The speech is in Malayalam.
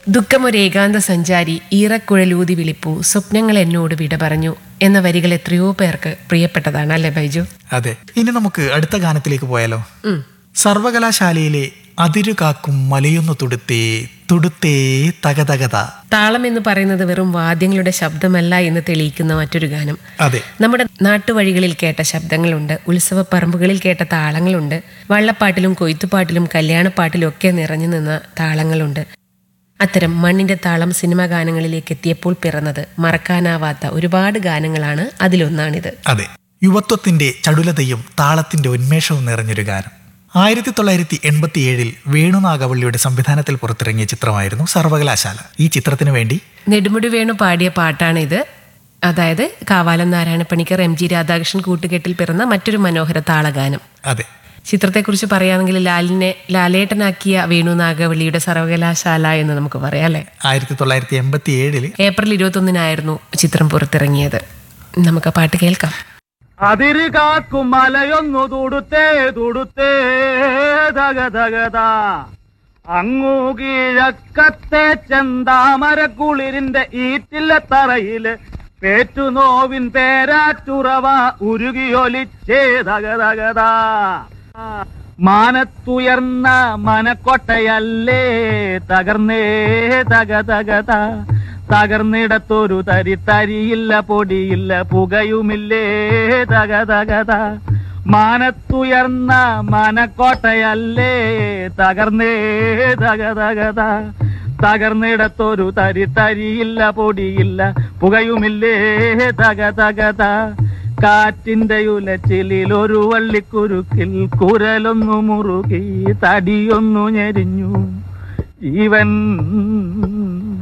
ദുഃഖമൊരു ഏകാന്ത സഞ്ചാരി ഈറക്കുഴലൂതി വിളിപ്പു സ്വപ്നങ്ങൾ എന്നോട് വിട പറഞ്ഞു എന്ന വരികൾ എത്രയോ പേർക്ക് പ്രിയപ്പെട്ടതാണ് അല്ലേ ബൈജു അതെ ഇനി നമുക്ക് അടുത്ത ഗാനത്തിലേക്ക് പോയാലോ ഉം. സർവകലാശാലയിലെ അതിരു കാക്കും മലയൊന്നു തുടുത്തേ തുടുത്തേ തകതകത താളം എന്ന് പറയുന്നത് വെറും വാദ്യങ്ങളുടെ ശബ്ദമല്ല എന്ന് തെളിയിക്കുന്ന മറ്റൊരു ഗാനം അതെ നമ്മുടെ നാട്ടുവഴികളിൽ കേട്ട ശബ്ദങ്ങളുണ്ട് ഉത്സവ പറമ്പുകളിൽ കേട്ട താളങ്ങളുണ്ട് വള്ളപ്പാട്ടിലും കൊയ്ത്തുപാട്ടിലും കല്യാണപ്പാട്ടിലും ഒക്കെ നിറഞ്ഞു നിന്ന താളങ്ങളുണ്ട് അത്തരം മണ്ണിന്റെ താളം സിനിമാ ഗാനങ്ങളിലേക്ക് എത്തിയപ്പോൾ പിറന്നത് മറക്കാനാവാത്ത ഒരുപാട് ഗാനങ്ങളാണ് അതിലൊന്നാണിത് അതെ യുവത്വത്തിന്റെ ചടുലതയും താളത്തിന്റെ ഉന്മേഷവും നിറഞ്ഞൊരു ഗാനം ആയിരത്തി തൊള്ളായിരത്തി എൺപത്തി ഏഴിൽ വേണുനാഗവള്ളിയുടെ സംവിധാനത്തിൽ പുറത്തിറങ്ങിയ ചിത്രമായിരുന്നു സർവകലാശാല ഈ ചിത്രത്തിനു വേണ്ടി നെടുമുടി വേണു പാടിയ പാട്ടാണിത് അതായത് കാവാലം നാരായണപ്പണിക്കർ എം ജി രാധാകൃഷ്ണൻ കൂട്ടുകെട്ടിൽ പിറന്ന മറ്റൊരു മനോഹര താളഗാനം അതെ ചിത്രത്തെക്കുറിച്ച് പറയുകയാണെങ്കിൽ ലാലിനെ ലാലേട്ടനാക്കിയ വേണു നാഗവള്ളിയുടെ സർവകലാശാല എന്ന് നമുക്ക് പറയാം അല്ലേ ആയിരത്തി തൊള്ളായിരത്തി എൺപത്തി ഏഴില് ഏപ്രിൽ ഇരുപത്തൊന്നിനായിരുന്നു ചിത്രം പുറത്തിറങ്ങിയത് നമുക്ക് ആ പാട്ട് കേൾക്കാം അതിര് കാക്കും മലയൊന്നു തുടുത്തേ തുടുത്തേ തകതകത അങ്ങു കിഴക്കത്തെ ചെന്താമരക്കുളിരിന്റെ ഈറ്റില്ല തറയില് പേറ്റുനോവിൻ പേരാറ്റുറവ ഉരുകിയൊലിച്ചേ തകതകത മാനത്തുയർന്ന മനക്കൊട്ടയല്ലേ തകർന്നേ തകതകത തകർന്നിടത്തൊരു തരി തരിയില്ല പൊടിയില്ല പുകയുമില്ലേ തകതകത മാനത്തുയർന്ന മനക്കോട്ടയല്ലേ തകർന്നേ തകതകത തകർന്നിടത്തൊരു തരി തരിയില്ല പൊടിയില്ല പുകയുമില്ലേ തകതകത കാറ്റിന്റെ ഉലച്ചിലിൽ ഒരു വള്ളിക്കുരുക്കിൽ കുരലൊന്നു മുറുകി തടിയൊന്നു ഞെരിഞ്ഞു ജീവൻ